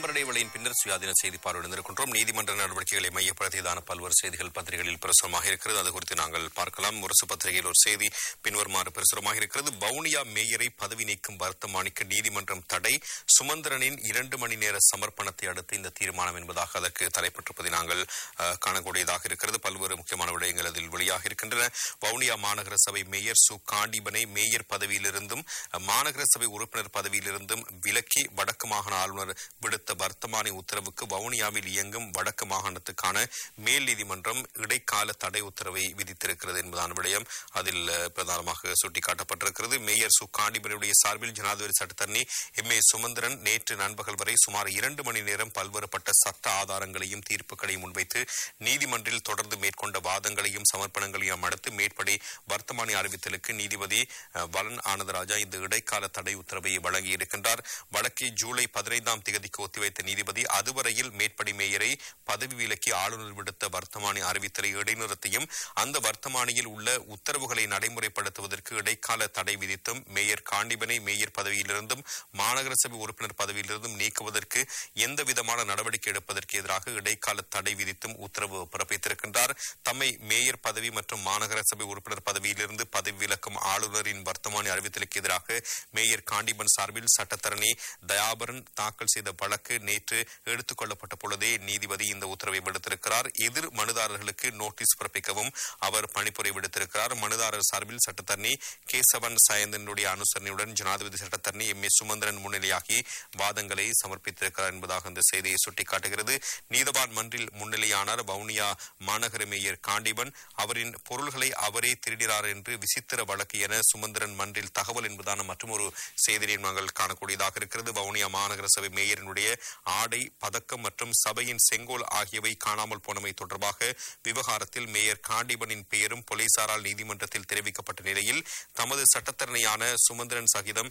விளம்பர இடைவெளியின் பின்னர் சுயாதீன செய்தி பார்வையிட இருக்கின்றோம் நீதிமன்ற நடவடிக்கைகளை மையப்படுத்தியதான பல்வேறு செய்திகள் பத்திரிகைகளில் பிரசுரமாக இருக்கிறது அது குறித்து நாங்கள் பார்க்கலாம் முரசு பத்திரிகையில் ஒரு செய்தி பின்வருமாறு பிரசுரமாக இருக்கிறது வவுனியா மேயரை பதவி நீக்கும் வர்த்தமானிக்கு நீதிமன்றம் தடை சுமந்திரனின் இரண்டு மணி நேர சமர்ப்பணத்தை அடுத்து இந்த தீர்மானம் என்பதாக அதற்கு தலைப்பட்டிருப்பதை நாங்கள் அஹ், காணக்கூடியதாக இருக்கிறது பல்வேறு முக்கியமான விடயங்கள் அதில் வெளியாக இருக்கின்றன வவுனியா மாநகர சபை மேயர் சு காண்டிபனை மேயர் பதவியிலிருந்தும் அஹ், மாநகர சபை உறுப்பினர் பதவியிலிருந்தும் விலக்கி வடக்கு மாகாண ஆளுநர் விடுத்த வர்த்தமானி உத்தரவுக்கு வவுனியாவில் இயங்கும் வடக்கு மாகாணத்துக்கான மேல் நீதிமன்றம் இடைக்கால தடை உத்தரவை விதித்திருக்கிறது என்பதான விடயம் அதில் அஹ், பிரதானமாக சுட்டிக்காட்டப்பட்டிருக்கிறது மேயர் சு காண்டிபனுடைய சார்பில் ஜனாதிபதி சட்டத்தரணி எம் ஏ சுமந்திரன் நேற்று நண்பகல் வரை சுமார் இரண்டு மணி நேரம் பல்வேறுபட்ட சட்ட ஆதாரங்களையும் தீர்ப்புகளையும் முன்வைத்து நீதிமன்றில் தொடர்ந்து மேற்கொண்ட வாதங்களையும் சமர்ப்பணங்களையும் அடுத்து மேற்படி வர்த்தமானி அறிவித்தலுக்கு நீதிபதி அஹ், வலன் ஆனந்தராஜா இந்த இடைக்கால தடை உத்தரவை வழங்கியிருக்கின்றார் வழக்கை ஜூலை பதினைந்தாம் தேதிக்கு ஒத்திவைத்த நீதிபதி அதுவரையில் மேற்படி மேயரை பதவி விலக்கி ஆளுநர் விடுத்த வர்த்தமானி அறிவித்தலை இடைநிறுத்தியும் அந்த வர்த்தமானியில் உள்ள உத்தரவுகளை நடைமுறைப்படுத்துவதற்கு இடைக்கால தடை விதித்தும் மேயர் காண்டிபனை மேயர் பதவியிலிருந்தும் மாநகர சபை உறுப்பினர் பதவியிலிருந்தும் நீக்குவதற்கு எந்த விதமான நடவடிக்கை எடுப்பதற்கு எதிராக இடைக்கால தடை விதித்தும் உத்தரவு பிறப்பித்திருக்கின்றார் தம்மை மேயர் பதவி மற்றும் மாநகர சபை உறுப்பினர் பதவியிலிருந்து பதவி விலக்கும் ஆளுநரின் வர்த்தமானி அறிவித்தலுக்கு எதிராக மேயர் காண்டிபன் சார்பில் சட்டத்தரணி தயாபரன் தாக்கல் செய்த வழக்கு நேற்று எடுத்துக் கொள்ளப்பட்ட பொழுதே நீதிபதி இந்த உத்தரவை விடுத்திருக்கிறார் எதிர் மனுதாரர்களுக்கு நோட்டீஸ் பிறப்பிக்கவும் அவர் பணிப்புரை விடுத்திருக்கிறார் மனுதாரர் சார்பில் சட்டத்தரணி கேசவன் சயந்தனுடைய அனுசரணையுடன் ஜனாதிபதி சட்டத்தரணி எம் ஏ சுமந்திரன் முன்னிலையாகி வாதங்களை சமர்ப்பித்திருக்கிறார் என்பதாக அந்த செய்தியை சுட்டிக்காட்டுகிறது நீதவான் மன்றில் முன்னிலையானார் வவுனியா மாநகர மேயர் காண்டிபன் அவரின் பொருள்களை அவரே திருடினார் என்று விசித்திர வழக்கு என சுமந்திரன் மன்றில் தகவல் என்பதான மற்றொரு செய்தியை நாங்கள் காணக்கூடியதாக இருக்கிறது வவுனியா மாநகர சபை மேயரினுடைய ஆடை பதக்கம் மற்றும் சபையின் செங்கோல் ஆகியவை காணாமல் போனமை தொடர்பாக விவகாரத்தில் மேயர் காண்டிபனின் பெயரும் போலீசாரால் நீதிமன்றத்தில் தெரிவிக்கப்பட்ட நிலையில் தமது சட்டத்தரணியான சுமந்திரன் சகிதம்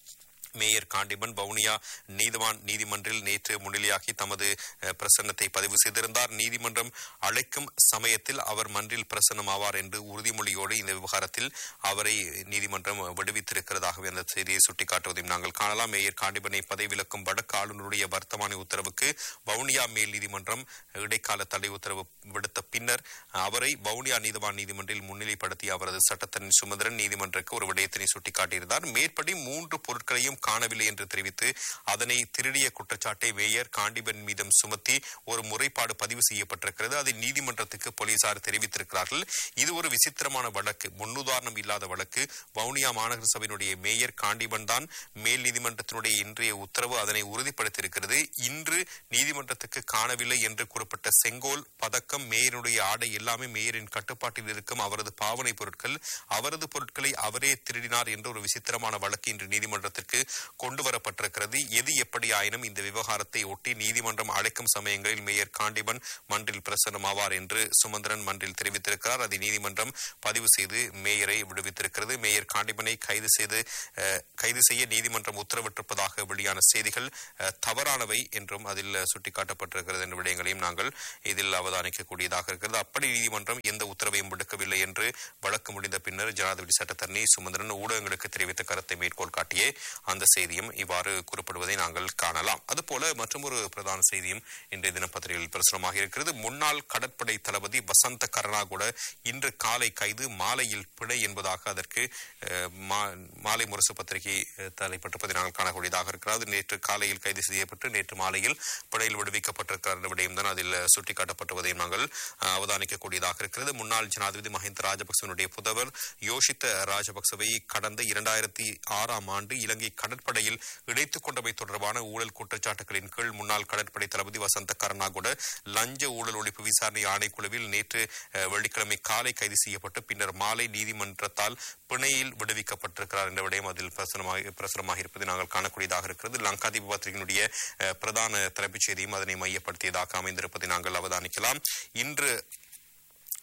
மேயர் காண்டிபன் வவுனியா நீதிவான் நீதிமன்றில் நேற்று முன்னிலையாகி தமது அஹ், பிரசன்னத்தை பதிவு செய்திருந்தார் நீதிமன்றம் அழைக்கும் சமயத்தில் அவர் மன்றில் பிரசன்னமாவார் என்று உறுதிமொழியோடு இந்த விவகாரத்தில் அவரை நீதிமன்றம் விடுவித்திருக்கிறதாகவே அந்த செய்தியை சுட்டிக்காட்டுவதையும் நாங்கள் காணலாம் மேயர் காண்டிபனை பதவி விலக்கும் வடக்கு ஆளுநருடைய வர்த்தமானி உத்தரவுக்கு வவுனியா மேல் நீதிமன்றம் இடைக்கால தடை உத்தரவு விடுத்த பின்னர் அவரை வவுனியா நீதிவான் நீதிமன்றில் முன்னிலைப்படுத்திய அவரது சட்டத்தரணி சுமந்திரன் நீதிமன்றக்கு ஒரு விடயத்தினை சுட்டிக்காட்டியிருந்தார் மேற்படி மூன்று பொருட்களையும் காணவில்லை என்று தெரிவித்து அதனை திருடிய குற்றச்சாட்டை மேயர் காண்டிபன் மீதும் சுமத்தி ஒரு முறைப்பாடு பதிவு செய்யப்பட்டிருக்கிறது அதை நீதிமன்றத்துக்கு போலீசார் தெரிவித்திருக்கிறார்கள் இது ஒரு விசித்திரமான வழக்கு முன்னுதாரணம் இல்லாத வழக்கு வவுனியா மாநகர சபையினுடைய மேயர் காண்டிபன் தான் மேல் நீதிமன்றத்தினுடைய இன்றைய உத்தரவு அதனை உறுதிப்படுத்தியிருக்கிறது இன்று நீதிமன்றத்துக்கு காணவில்லை என்று குறிப்பிட்ட செங்கோல் பதக்கம் மேயருடைய ஆடை எல்லாமே மேயரின் கட்டுப்பாட்டில் இருக்கும் அவரது பாவனை பொருட்கள் அவரது பொருட்களை அவரே திருடினார் என்ற ஒரு விசித்திரமான வழக்கு இன்று நீதிமன்றத்திற்கு கொண்டு வரப்பட்டிருக்கிறது எது எப்படி ஆயினும் இந்த விவகாரத்தை ஒட்டி நீதிமன்றம் அழைக்கும் சமயங்களில் மேயர் காண்டிபன் மன்றில் பிரசன்னமாவார் என்று சுமந்திரன் மன்றில் தெரிவித்திருக்கிறார் அதை நீதிமன்றம் பதிவு செய்து மேயரை விடுவித்திருக்கிறது மேயர் காண்டிபனை கைது செய்து அஹ், கைது செய்ய நீதிமன்றம் உத்தரவிட்டிருப்பதாக வெளியான செய்திகள் அஹ், தவறானவை என்றும் அதில் சுட்டிக்காட்டப்பட்டிருக்கிறது என்ற விடயங்களையும் நாங்கள் இதில் அவதானிக்கக்கூடியதாக இருக்கிறது அப்படி நீதிமன்றம் எந்த உத்தரவையும் விடுக்கவில்லை என்று வழக்கு முடிந்த பின்னர் ஜனாதிபதி சட்டத்தரணி சுமந்திரன் ஊடகங்களுக்கு தெரிவித்த கருத்தை மேற்கோள் காட்டியே அந்த செய்தியும் இவ்வாறு கூறப்படுவதை நாங்கள் காணலாம் அதுபோல மற்றொரு பிரதான செய்தியும் இன்றைய தினப்பத்திரிகையில் பிரசுரமாக இருக்கிறது முன்னாள் கடற்படை தளபதி வசந்த கருணாகுட இன்று காலை கைது மாலையில் பிழை என்பதாக அதற்கு அஹ், மா- மாலை முரசு பத்திரிகை அஹ், தலைப்பட்டிருப்பதை நாங்கள் காணக்கூடியதாக இருக்கிறது நேற்று காலையில் கைது செய்யப்பட்டு நேற்று மாலையில் பிழையில் விடுவிக்கப்பட்டிருக்கிறார் என்ற விடயம் தான் அதில் சுட்டிக்காட்டப்பட்டுவதையும் நாங்கள் அஹ், அவதானிக்கக்கூடியதாக இருக்கிறது முன்னாள் ஜனாதிபதி மஹிந்த ராஜபக்சனுடைய புதவர் யோஷித்த ராஜபக்சவை கடந்த இரண்டாயிரத்தி ஆறாம் ஆண்டு இலங்கை கடற்படையில் இணைத்துக் கொண்டமை தொடர்பான ஊழல் குற்றச்சாட்டுகளின் கீழ் முன்னாள் கடற்படை தளபதி வசந்த கருணாகுட லஞ்ச ஊழல் ஒழிப்பு விசாரணை ஆணைக்குழுவில் நேற்று அஹ், வெள்ளிக்கிழமை காலை கைது செய்யப்பட்டு பின்னர் மாலை நீதிமன்றத்தால் பிணையில் விடுவிக்கப்பட்டிருக்கிறார் என்ற விடயம் அதில் பிரசுரமாக பிரசுரமாக இருப்பதை நாங்கள் காணக்கூடியதாக இருக்கிறது லங்காதீப பத்திரிகையினுடைய அஹ், பிரதான தலைப்புச் செய்தியும் அதனை மையப்படுத்தியதாக அமைந்திருப்பதை நாங்கள் அவதானிக்கலாம் இன்று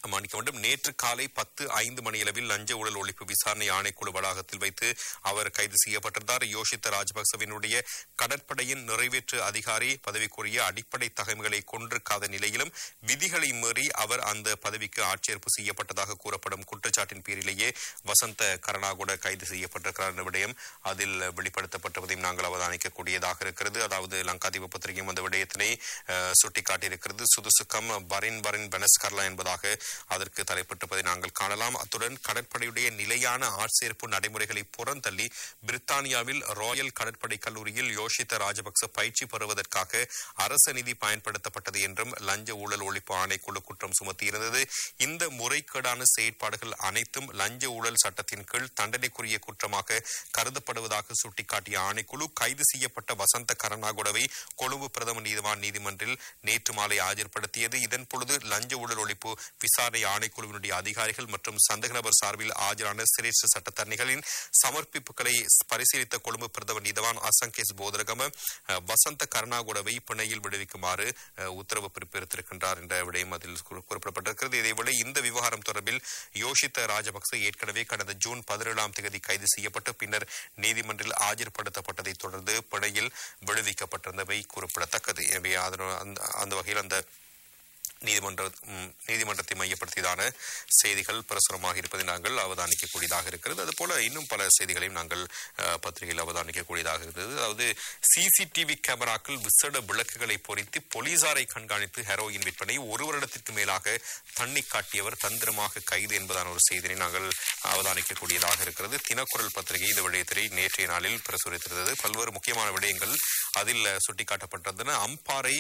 மன்னிக்க வேண்டும் நேற்று காலை பத்து ஐந்து மணியளவில் லஞ்ச ஊழல் ஒழிப்பு விசாரணை ஆணைக்குழு வளாகத்தில் வைத்து அவர் கைது செய்யப்பட்டிருந்தார் யோஷித்த ராஜபக்சவினுடைய கடற்படையின் நிறைவேற்று அதிகாரி பதவிக்குரிய அடிப்படை தகவல்களை கொண்டிருக்காத நிலையிலும் விதிகளை மீறி அவர் அந்த பதவிக்கு ஆட்சேர்ப்பு செய்யப்பட்டதாக கூறப்படும் குற்றச்சாட்டின் பேரிலேயே வசந்த கருணாகுட கைது செய்யப்பட்டிருக்கிறார் என்ற விடயம் அதில் வெளிப்படுத்தப்பட்டதையும் நாங்கள் அவதானிக்கக்கூடியதாக இருக்கிறது அதாவது லங்காதீப பத்திரிகையும் அந்த விடயத்தினை அஹ், சுட்டிக்காட்டியிருக்கிறது சுதுசுக்கம் பரின் பரின் பெனஸ்கர்லா என்பதாக அதற்கு தலைப்பட்டிருப்பதை நாங்கள் காணலாம் அத்துடன் கடற்படையுடைய நிலையான ஆட்சேர்ப்பு நடைமுறைகளை புறந்தள்ளி பிரித்தானியாவில் ராயல் கடற்படை கல்லூரியில் யோஷித்த ராஜபக்ச பயிற்சி பெறுவதற்காக அரச நிதி பயன்படுத்தப்பட்டது என்றும் லஞ்ச ஊழல் ஒழிப்பு ஆணைக்குழு குற்றம் சுமத்தியிருந்தது இந்த முறைகேடான செயற்பாடுகள் அனைத்தும் லஞ்ச ஊழல் சட்டத்தின் கீழ் தண்டனைக்குரிய குற்றமாக கருதப்படுவதாக சுட்டிக்காட்டிய ஆணைக்குழு கைது செய்யப்பட்ட வசந்த கருணாகுடவை கொழும்பு பிரதம நீதிவான் நீதிமன்றில் நேற்று மாலை ஆஜர்படுத்தியது இதன் பொழுது லஞ்ச ஊழல் ஒழிப்பு விசாரணை ஆணைக்குழுவினுடைய அதிகாரிகள் மற்றும் சந்தேக நபர் சார்பில் ஆஜரான சிரேஷ்ட சட்டத்தரணிகளின் சமர்ப்பிப்புகளை பரிசீலித்த கொழும்பு பிரதம நீதிவான் அசங்கேஸ் போதரகம அஹ், வசந்த கருணாகுடவை பிணையில் விடுவிக்குமாறு அஹ், உத்தரவு பிறப்பித்திருக்கின்றார் என்ற விடயம் அதில் குறி- குறிப்பிடப்பட்டிருக்கிறது இதேவேளை இந்த விவகாரம் தொடர்பில் யோஷித்த ராஜபக்ச ஏற்கனவே கடந்த ஜூன் பதினேழாம் தேதி கைது செய்யப்பட்டு பின்னர் நீதிமன்றில் ஆஜர்படுத்தப்பட்டதைத் தொடர்ந்து பிணையில் விடுவிக்கப்பட்டிருந்தவை குறிப்பிடத்தக்கது எனவே அதனு- அந்த- அந்த வகையில் அந்த நீதிமன்ற ம், நீதிமன்றத்தை மையப்படுத்தியதான செய்திகள் பிரசுரமாக இருப்பதை நாங்கள் அவதானிக்கக்கூடியதாக இருக்கிறது அதுபோல இன்னும் பல செய்திகளையும் நாங்கள் அஹ், பத்திரிகையில் அவதானிக்கக்கூடியதாக இருக்கிறது அதாவது சிசிடிவி கேமராக்கள் விசேட விளக்குகளை பொறித்து போலீசாரை கண்காணித்து ஹெரோயின் விற்பனை ஒரு வருடத்திற்கு மேலாக தண்ணி காட்டியவர் தந்திரமாக கைது என்பதான ஒரு செய்தியை நாங்கள் அவதானிக்கக்கூடியதாக இருக்கிறது தினக்குரல் பத்திரிகை இந்த விடயத்தை நேற்றைய நாளில் பிரசுரித்திருந்தது பல்வேறு முக்கியமான விடயங்கள் அதில் அஹ், சுட்டிக்காட்டப்பட்டிருந்தன அம்பாறை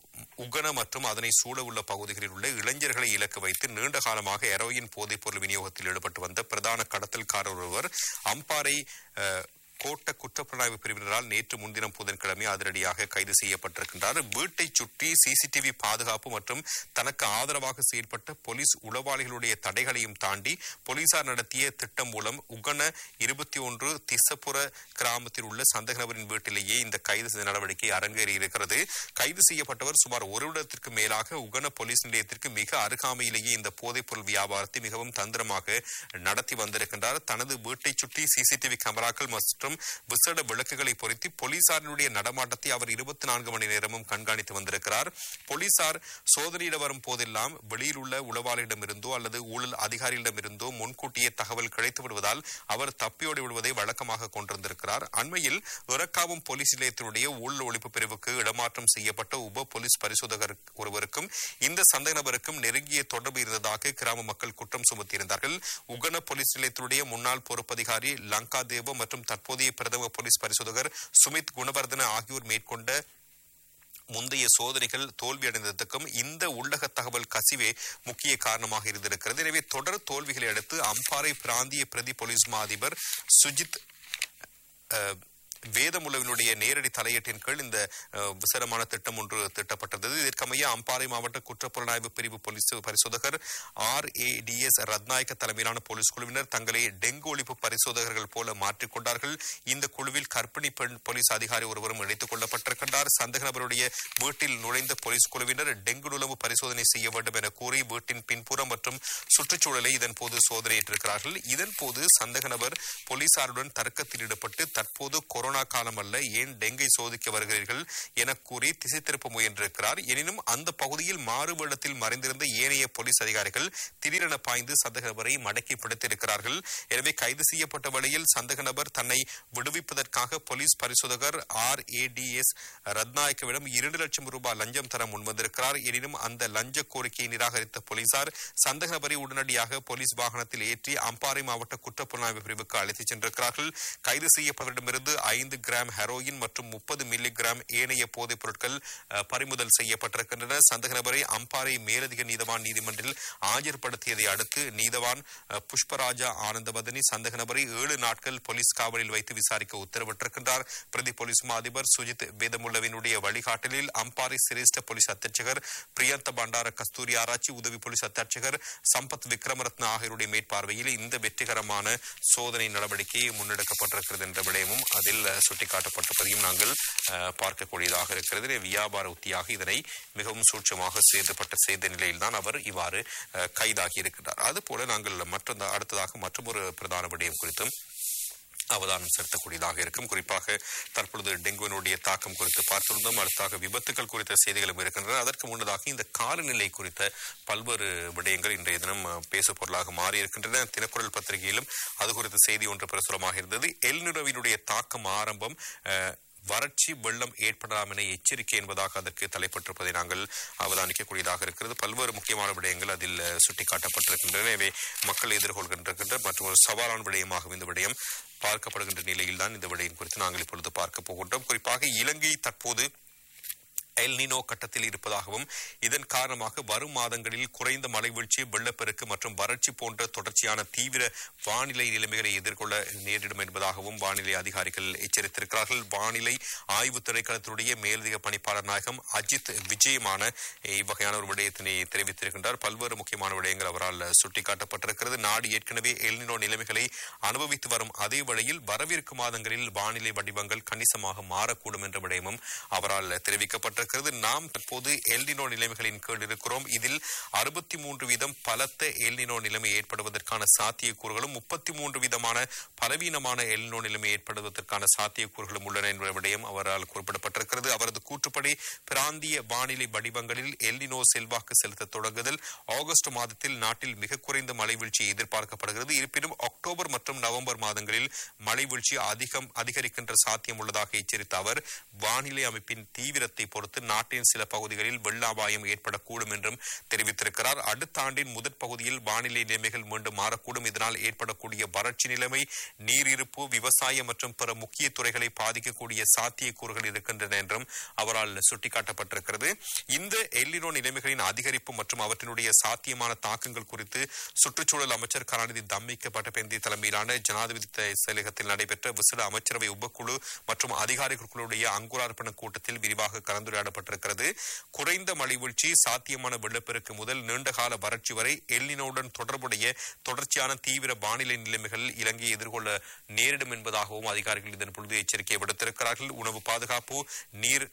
உகன மற்றும் அதனை சூழ உள்ள பகுதிகளில் உள்ள இளைஞர்களை இலக்கு வைத்து நீண்ட காலமாக ஹெரோயின் போதைப்பொருள் விநியோகத்தில் ஈடுபட்டு வந்த பிரதான கடத்தல்காரர் ஒருவர் அம்பாறை அஹ், கோட்ட குற்றப்புலனாய்வு பிரிவினரால் நேற்று முன்தினம் புதன்கிழமை அதிரடியாக கைது செய்யப்பட்டிருக்கின்றார் வீட்டை சுற்றி சிசிடிவி பாதுகாப்பு மற்றும் தனக்கு ஆதரவாக செயல்பட்ட போலீஸ் உளவாளிகளுடைய தடைகளையும் தாண்டி போலீசார் நடத்திய திட்டம் மூலம் உகன இருபத்தி ஒன்று திசப்புற கிராமத்தில் உள்ள சந்தேக நபரின் வீட்டிலேயே இந்த கைது செய்த நடவடிக்கை அரங்கேறி இருக்கிறது கைது செய்யப்பட்டவர் சுமார் ஒரு வருடத்திற்கு மேலாக உகன போலீஸ் நிலையத்திற்கு மிக அருகாமையிலேயே இந்த போதைப்பொருள் வியாபாரத்தை மிகவும் தந்திரமாக நடத்தி வந்திருக்கின்றார் தனது வீட்டை சுற்றி சிசிடிவி கேமராக்கள் மற்றும் விசேட விளக்குகளை பொருத்தி போலீசாரினுடைய நடமாட்டத்தை அவர் இருபத்தி நான்கு மணி நேரமும் கண்காணித்து வந்திருக்கிறார் போலீசார் சோதனையிட வரும் போதெல்லாம் வெளியில் உள்ள உளவாளியிடமிருந்தோ அல்லது ஊழல் அதிகாரிகளிடமிருந்தோ முன்கூட்டியே தகவல் கிடைத்து விடுவதால் அவர் தப்பியோடி விடுவதை வழக்கமாக கொண்டிருந்திருக்கிறார் அண்மையில் இறக்காவும் போலீஸ் நிலையத்தினுடைய ஊழல் ஒழிப்பு பிரிவுக்கு இடமாற்றம் செய்யப்பட்ட உப போலீஸ் பரிசோதகர் ஒருவருக்கும் இந்த சந்தேக நபருக்கும் நெருங்கிய தொடர்பு இருந்ததாக கிராம மக்கள் குற்றம் சுமத்தியிருந்தார்கள் உகன போலீஸ் நிலையத்தினுடைய முன்னாள் பொறுப்பதிகாரி லங்கா தேவ மற்றும் தற்போதைய பிரதம போலீஸ் பரிசோதகர் சுமித் குணவர்தன ஆகியோர் மேற்கொண்ட முந்தைய சோதனைகள் தோல்வியடைந்ததற்கும் இந்த உள்ளக தகவல் கசிவே முக்கிய காரணமாக இருந்திருக்கிறது எனவே தொடர் தோல்விகளை அடுத்து அம்பாறை பிராந்திய பிரதி போலீஸ் மா அதிபர் சுஜித் அஹ், வேதமுலவினுடைய நேரடி தலையீட்டின் கீழ் இந்த அஹ், விசேடமான திட்டம் ஒன்று திட்டப்பட்டது இதற்கமைய அம்பாறை மாவட்ட குற்றப்புலனாய்வு பிரிவு போலீஸ் பரிசோதகர் R A D S Rathnayake தலைமையிலான போலீஸ் குழுவினர் தங்களை டெங்கு ஒழிப்பு பரிசோதகர்கள் போல மாற்றிக்கொண்டார்கள் இந்த குழுவில் கர்ப்பிணி பெண் போலீஸ் அதிகாரி ஒருவரும் இணைத்துக் கொள்ளப்பட்டிருக்கின்றார் சந்தேக நபருடைய வீட்டில் நுழைந்த போலீஸ் குழுவினர் டெங்கு நுழம்பு பரிசோதனை செய்ய வேண்டும் என கூறி வீட்டின் பின்புறம் மற்றும் சுற்றுச்சூழலை இதன் போது சோதனையிட்டிருக்கிறார்கள் இதன் போது சந்தேக நபர் போலீசாருடன் தர்க்கத்தில் ஈடுபட்டு தற்போது கொரோனா காலம் அல்ல ஏன் டெங்கை சோதிக்க வருகிறீர்கள் என கூறி திசை திருப்ப முயன்றிருக்கிறார் எனினும் அந்த பகுதியில் மாறுவேடத்தில் மறைந்திருந்த ஏனைய போலீஸ் அதிகாரிகள் திடீரென பாய்ந்து சந்தேக நபரை மடக்கி பிடித்திருக்கிறார்கள் எனவே கைது செய்யப்பட்ட வழியில் சந்தேக நபர் தன்னை விடுவிப்பதற்காக போலீஸ் பரிசோதகர் ஆர் ஏ டி எஸ் ரத்நாயக்கவிடம் இரண்டு லட்சம் ரூபாய் லஞ்சம் தர முன்வந்திருக்கிறார் எனினும் அந்த லஞ்ச கோரிக்கையை நிராகரித்த போலீசார் சந்தேக நபரை உடனடியாக போலீஸ் வாகனத்தில் ஏற்றி அம்பாறை மாவட்ட குற்றப்புலனாய்வு பிரிவுக்கு அழைத்துச் சென்றிருக்கிறார்கள் கைது செய்யப்பட்டவரிடமிருந்து ஐந்து கிராம் ஹெரோயின் மற்றும் முப்பது மில்லி கிராம் ஏனைய போதைப் பொருட்கள் அஹ், பறிமுதல் செய்யப்பட்டிருக்கின்றன சந்தேக நபரை அம்பாறை மேலதிக நீதவான் நீதிமன்றில் ஆஜர்படுத்தியதை அடுத்து நீதவான் அஹ், புஷ்பராஜா ஆனந்தவதனி சந்தேக நபரை ஏழு நாட்கள் போலீஸ் காவலில் வைத்து விசாரிக்க உத்தரவிட்டிருக்கின்றார் பிரதி போலீஸ் மா அதிபர் சுஜித் வேதமுள்ளவினுடைய வழிகாட்டலில் அம்பாறை சிரேஷ்ட போலீஸ் அத்தியட்சகர் பிரியந்த பண்டார கஸ்தூரி ஆராய்ச்சி உதவி போலீஸ் அத்தியட்சகர் சம்பத் விக்ரமரத்ன ஆகியோருடைய மேற்பார்வையில் இந்த வெற்றிகரமான சோதனை நடவடிக்கை முன்னெடுக்கப்பட்டிருக்கிறது என்ற விடயமும் அதில் அஹ், சுட்டிக்காட்டப்பட்டிருப்பதையும் நாங்கள் அஹ், பார்க்கக்கூடியதாக இருக்கிறது எனவே வியாபார உத்தியாக இதனை மிகவும் சூட்சமாக செய்தப்பட்ட செய்த நிலையில்தான் அவர் இவ்வாறு அஹ், கைதாகி இருக்கிறார் அதுபோல நாங்கள் மற்ற அடுத்ததாக மற்றொரு பிரதான விடயம் குறித்தும் அவதானம் செலுத்தக்கூடியதாக இருக்கும் குறிப்பாக தற்பொழுது டெங்குவினுடைய தாக்கம் குறித்து பார்த்திருந்தோம் அடுத்தாக விபத்துகள் குறித்த செய்திகளும் இருக்கின்றன அதற்கு முன்னதாக இந்த காலநிலை குறித்த பல்வேறு விடயங்கள் இன்றைய தினம் அஹ், பேசு பொருளாக மாறி இருக்கின்றன தினக்குரல் பத்திரிகையிலும் அது குறித்த செய்தி ஒன்று பிரசுரமாக இருந்தது எல்நிறவினுடைய தாக்கம் ஆரம்பம் அஹ், வறட்சி வெள்ளம் ஏற்படலாம் என எச்சரிக்கை என்பதாக அதற்கு தலைப்பட்டிருப்பதை நாங்கள் அவதானிக்கக்கூடியதாக இருக்கிறது பல்வேறு முக்கியமான விடயங்கள் அதில் அஹ், சுட்டிக்காட்டப்பட்டிருக்கின்றன எனவே மக்கள் எதிர்கொள்கின்ற மற்றும் ஒரு சவாலான விடயமாகவும் இந்த விடயம் பார்க்கப்படுகின்ற நிலையில்தான் இந்த விடயம் குறித்து நாங்கள் இப்பொழுது பார்க்க போகின்றோம் குறிப்பாக இலங்கை தற்போது எல் நினோ கட்டத்தில் இருப்பதாகவும் இதன் காரணமாக வரும் மாதங்களில் குறைந்த மழை வீழ்ச்சி வெள்ளப்பெருக்கு மற்றும் வறட்சி போன்ற தொடர்ச்சியான தீவிர வானிலை நிலைமைகளை எதிர்கொள்ள நேரிடும் என்பதாகவும் வானிலை அதிகாரிகள் எச்சரித்திருக்கிறார்கள் வானிலை ஆய்வு திணைக்களத்தினுடைய மேலதிக பணிப்பாளர் நாயகம் அஜித் விஜயமான இவ்வகையான ஒரு விடயத்தினை தெரிவித்திருக்கின்றார் பல்வேறு முக்கியமான விடயங்கள் அவரால் சுட்டிக்காட்டப்பட்டிருக்கிறது நாடு ஏற்கனவே எல்னினோ நிலைமைகளை அனுபவித்து வரும் அதே வேளையில் வரவிருக்கும் மாதங்களில் வானிலை வடிவங்கள் கணிசமாக மாறக்கூடும் என்ற விடயமும் அவரால் தெரிவிக்கப்பட்டிருக்கிறது நாம் தற்போது எல்னினோ நிலைமைகளின் கீழ் இருக்கிறோம் இதில் அறுபத்தி மூன்று வீதம் பலத்த எல்னினோ நிலைமை ஏற்படுவதற்கான சாத்தியக்கூறுகளும் முப்பத்தி மூன்று விதமான பலவீனமான எல்னினோ நிலைமை ஏற்படுவதற்கான சாத்தியக்கூறுகளும் உள்ளன என்ற விடயம் அவரால் குறிப்பிடப்பட்டிருக்கிறது அவரது கூற்றுப்படி பிராந்திய வானிலை வடிவங்களில் எல்னினோ செல்வாக்கு செலுத்த தொடங்குதல் ஆகஸ்ட் மாதத்தில் நாட்டில் மிக குறைந்த மழை வீழ்ச்சி எதிர்பார்க்கப்படுகிறது இருப்பினும் அக்டோபர் மற்றும் நவம்பர் மாதங்களில் மழை வீழ்ச்சி அதிகம் அதிகரிக்கின்ற சாத்தியம் உள்ளதாக எச்சரித்த அவர் வானிலை அமைப்பின் தீவிரத்தை பொறுத்து நாட்டின் சில பகுதிகளில் வெள்ள அபாயம் ஏற்படக்கூடும் என்றும் தெரிவித்திருக்கிறார் அடுத்த ஆண்டின் முதற் பகுதியில் வானிலை நிலைமைகள் மீண்டும் மாறக்கூடும் இதனால் ஏற்படக்கூடிய வறட்சி நிலைமை நீரிருப்பு விவசாயம் மற்றும் பிற முக்கிய துறைகளை பாதிக்கக்கூடிய சாத்தியக்கூறுகள் இருக்கின்றன என்றும் அவரால் சுட்டிக்காட்டப்பட்டிருக்கிறது இந்த எல்லினோ நிலைமைகளின் அதிகரிப்பு மற்றும் அவற்றினுடைய சாத்தியமான தாக்கங்கள் குறித்து சுற்றுச்சூழல் அமைச்சர் கருணாநிதி தம்மிக்க பட்டபேந்தி தலைமையிலான ஜனாதிபதி த- செயலகத்தில் நடைபெற்ற விசேட அமைச்சரவை உபக்குழு மற்றும் அதிகாரிகளுடைய அங்குரார்ப்பண கூட்டத்தில் விரிவாக கலந்துரையாடப்பட்டிருக்கிறது குறைந்த மழை வீழ்ச்சி சாத்தியமான வெள்ளப்பெருக்கு முதல் நீண்டகால வறட்சி வரை எல்லினோவுடன் தொடர்புடைய தொடர்ச்சியான தீவிர வானிலை நிலைமைகள் இலங்கையை எதிர்கொள்ள நேரிடும் என்பதாகவும் அதிகாரிகள் இதன் பொழுது எச்சரிக்கை விடுத்திருக்கிறார்கள் உணவு பாதுகாப்பு நீர்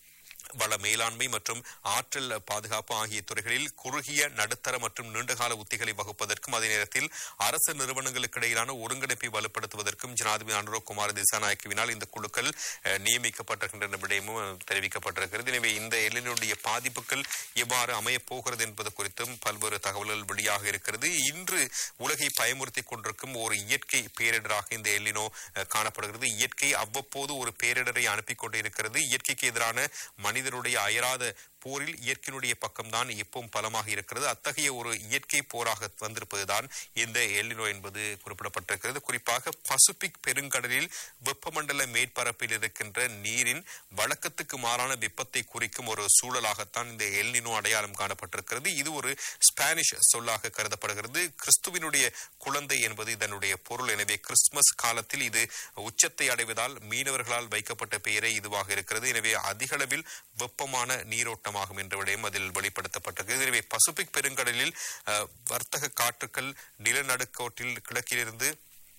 வள மேலாண்மை மற்றும் ஆற்றல் பாதுகாப்பு ஆகிய துறைகளில் குறுகிய நடுத்தர மற்றும் நீண்டகால உத்திகளை வகுப்பதற்கும் அதே நேரத்தில் அரசு நிறுவனங்களுக்கு இடையிலான ஒருங்கிணைப்பை வலுப்படுத்துவதற்கும் ஜனாதிபதி அனுரோ குமார் திசாநாயக்கவினால் இந்த குழுக்கள் அஹ், நியமிக்கப்பட்டிருக்கின்ற விடயமும் அஹ், தெரிவிக்கப்பட்டிருக்கிறது எனவே இந்த எல்லினுடைய பாதிப்புகள் எவ்வாறு அமையப் போகிறது என்பது குறித்தும் பல்வேறு தகவல்கள் வெளியாக இருக்கிறது இன்று உலகை பயமுறுத்தி கொண்டிருக்கும் ஒரு இயற்கை பேரிடராக இந்த எல்லினோ அஹ், காணப்படுகிறது இயற்கை அவ்வப்போது ஒரு பேரிடரை அனுப்பி கொண்டிருக்கிறது இயற்கைக்கு எதிரான மனிதனுடைய அயராத போரில் இயற்கையினுடைய பக்கம்தான் எப்பவும் பலமாக இருக்கிறது அத்தகைய ஒரு இயற்கை போராக வந்திருப்பதுதான் இந்த எல்லினோ என்பது குறிப்பிடப்பட்டிருக்கிறது குறிப்பாக பசிபிக் பெருங்கடலில் வெப்பமண்டல மேற்பரப்பில் இருக்கின்ற நீரின் வழக்கத்துக்கு மாறான வெப்பத்தை குறிக்கும் ஒரு சூழலாகத்தான் இந்த எல்னினோ அடையாளம் காணப்பட்டிருக்கிறது இது ஒரு ஸ்பானிஷ் சொல்லாக கருதப்படுகிறது கிறிஸ்துவினுடைய குழந்தை என்பது இதனுடைய பொருள் எனவே கிறிஸ்துமஸ் காலத்தில் இது உச்சத்தை அடைவதால் மீனவர்களால் வைக்கப்பட்ட பெயரே இதுவாக இருக்கிறது எனவே அதிக அளவில் வெப்பமான நீரோட்டமாகும் என்ற விடயம் அதில் வெளிப்படுத்தப்பட்டிருக்கிறது எனவே பசிபிக் பெருங்கடலில் அஹ், வர்த்தக காற்றுக்கள் நிலநடுக்கோட்டில் கிழக்கிலிருந்து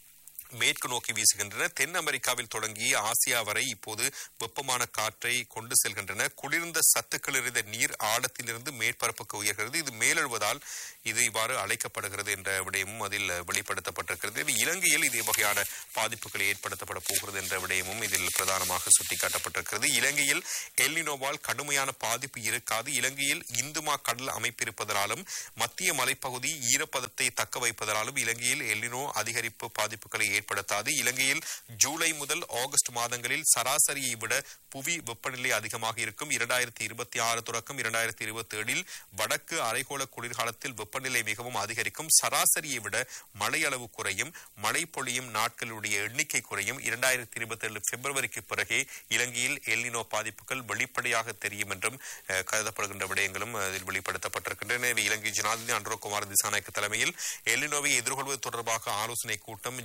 மேற்கு நோக்கி வீசுகின்றன தென் அமெரிக்காவில் தொடங்கி ஆசியா வரை இப்போது வெப்பமான காற்றை கொண்டு செல்கின்றன குளிர்ந்த சத்துக்கள் இருந்த நீர் ஆழத்திலிருந்து மேற்பரப்புக்கு உயர்கிறது இது மேலெழுவதால் இது இவ்வாறு அழைக்கப்படுகிறது என்ற விடயமும் அதில் வெளிப்படுத்தப்பட்டிருக்கிறது இது இலங்கையில் இதே வகையான பாதிப்புகள் ஏற்படுத்தப்பட போகிறது என்ற விடயமும் இதில் பிரதானமாக சுட்டிக்காட்டப்பட்டிருக்கிறது இலங்கையில் எல்லினோவால் கடுமையான பாதிப்பு இருக்காது இலங்கையில் இந்துமா கடல் அமைப்பு இருப்பதனாலும் மத்திய மலைப்பகுதி ஈரப்பதத்தை தக்க வைப்பதனாலும் இலங்கையில் எல்லினோ அதிகரிப்பு பாதிப்புகளை ஏற்படுத்தாது இலங்கையில் ஜூலை முதல் ஆகஸ்ட் மாதங்களில் சராசரியை விட புவி வெப்பநிலை அதிகமாக இருக்கும் இரண்டாயிரத்தி இருபத்தி ஆறு தொடக்கம் இரண்டாயிரத்தி இருபத்தி ஏழில் வடக்கு அரைகோள குளிர்காலத்தில் வெப்பநிலை மிகவும் அதிகரிக்கும் சராசரியை விட மழை அளவு குறையும் மழை பொழியும் நாட்களுடைய எண்ணிக்கை குறையும் இரண்டாயிரத்தி இருபத்தி ஏழு பிப்ரவரிக்கு பிறகே இலங்கையில் எல்லினோ பாதிப்புகள் வெளிப்படையாக தெரியும் என்றும் அஹ், கருதப்படுகின்ற விடயங்களும் அதில் வெளிப்படுத்தப்பட்டிருக்கின்றன எனவே இலங்கை ஜனாதிபதி அன்ரோ குமார் திசாநாயக்க தலைமையில் எல்லினோவை எதிர்கொள்வது தொடர்பாக ஆலோசனை கூட்டம் ஜூன் இரண்டாயிரத்தி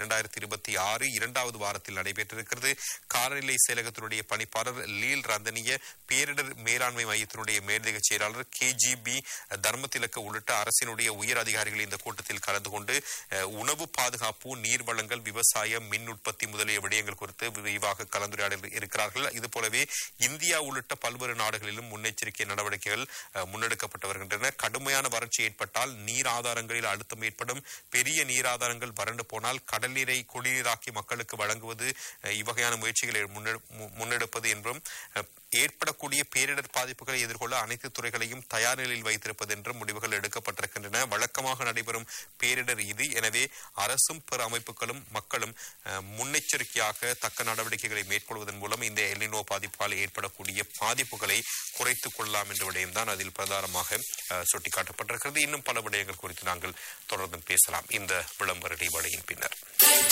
இரண்டாயிரத்தி இருபத்தி ஆறு இரண்டாவது வாரத்தில் நடைபெற்றிருக்கிறது காலநிலை செயலகத்தினுடைய பணிப்பாளர் லீல் ரந்தனிய பேரிடர் மேலாண்மை மையத்தினுடைய மேலதிக செயலாளர் கேஜிபி தர்மதிலக்க உள்ளிட்ட அரசினுடைய உயர் அதிகாரிகள் இந்த கூட்டத்தில் கலந்து கொண்டு அஹ், உணவு பாதுகாப்பு நீர் வளங்கள் விவசாயம் மின் உற்பத்தி முதலிய விடயங்கள் குறித்து விரிவாக கலந்துரையாட இருக்கிறார்கள் இது போலவே இந்தியா உள்ளிட்ட பல்வேறு நாடுகளிலும் முன்னெச்சரிக்கை நடவடிக்கைகள் அஹ், முன்னெடுக்கப்பட்டு வருகின்றன கடுமையான வறட்சி ஏற்பட்டால் நீர் ஆதாரங்களில் அழுத்தம் ஏற்படும் பெரிய நீர் ஆதாரங்கள் வறண்டு போனால் கடல் நீரை குடிநீராக்கி மக்களுக்கு வழங்குவது அஹ், இவ்வகையான முயற்சிகளை முன்னெடு- மு- முன்னெடுப்பது என்றும் அஹ், ஏற்படக்கூடிய பேரிடர் பாதிப்புகளை எதிர்கொள்ள அனைத்து துறைகளையும் தயார் நிலையில் வைத்திருப்பது என்றும் முடிவுகள் எடுக்கப்பட்டிருக்கின்றன வழக்கமாக நடைபெறும் பேரிடர் இது எனவே அரசும் பிற அமைப்புகளும் மக்களும் அஹ், முன்னெச்சரிக்கையாக தக்க நடவடிக்கைகளை மேற்கொள்வதன் மூலம் இந்த எல்லினோ பாதிப்பால் ஏற்படக்கூடிய பாதிப்புகளை குறைத்துக் கொள்ளலாம் என்ற விடயம்தான் அதில் பிரதானமாக அஹ், சுட்டிக்காட்டப்பட்டிருக்கிறது இன்னும் பல விடயங்கள் குறித்து நாங்கள் தொடர்ந்து பேசலாம் இந்த விளம்பர இடைவேளையின் பின்னர்